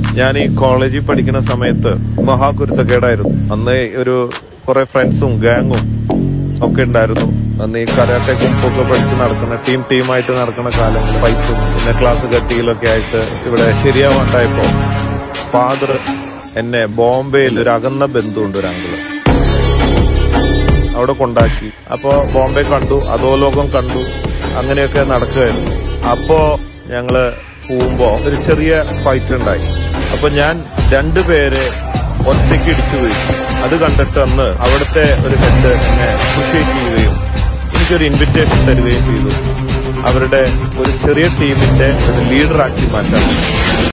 ഞാൻ ഈ കോളേജിൽ പഠിക്കുന്ന സമയത്ത് മഹാകുരുത്തക്കേടായിരുന്നു അന്ന് ഒരു കുറെ ഫ്രണ്ട്സും ഗാങ്ങും ഒക്കെ ഉണ്ടായിരുന്നു അന്ന് ഈ കരാട്ടെ കുമ്പൊക്കെ പഠിച്ച് നടക്കുന്ന ടീം ടീമായിട്ട് നടക്കുന്ന കാലം ഫൈറ്റും പിന്നെ ക്ലാസ് കട്ടിയിലൊക്കെ ആയിട്ട് ഇവിടെ ശരിയാവാണ്ടായപ്പോ ഫാദർ എന്നെ ബോംബെയിൽ ഒരു അകന്ന ബന്ധുണ്ട് ഒരു അങ്കിള് അവിടെ കൊണ്ടാക്കി അപ്പോ ബോംബെ കണ്ടു അധോലോകം കണ്ടു അങ്ങനെയൊക്കെ നടക്കുകയായിരുന്നു അപ്പോ ഞങ്ങള് പോകുമ്പോ ഒരു ചെറിയ ഫൈറ്റ് ഉണ്ടായി അപ്പൊ ഞാൻ രണ്ടുപേരെ ഒറ്റയ്ക്ക് ഇടിച്ചു വീഴ്ച അത് കണ്ടിട്ട് അന്ന് അവിടുത്തെ ഒരു ഹെഡ് എന്നെ അപ്രിഷിയേറ്റ് ചെയ്യുകയും എനിക്കൊരു ഇൻവിറ്റേഷൻ തരികയും ചെയ്തു അവരുടെ ഒരു ചെറിയ ടീമിന്റെ ഒരു ലീഡറാക്കി മാറ്റാൻ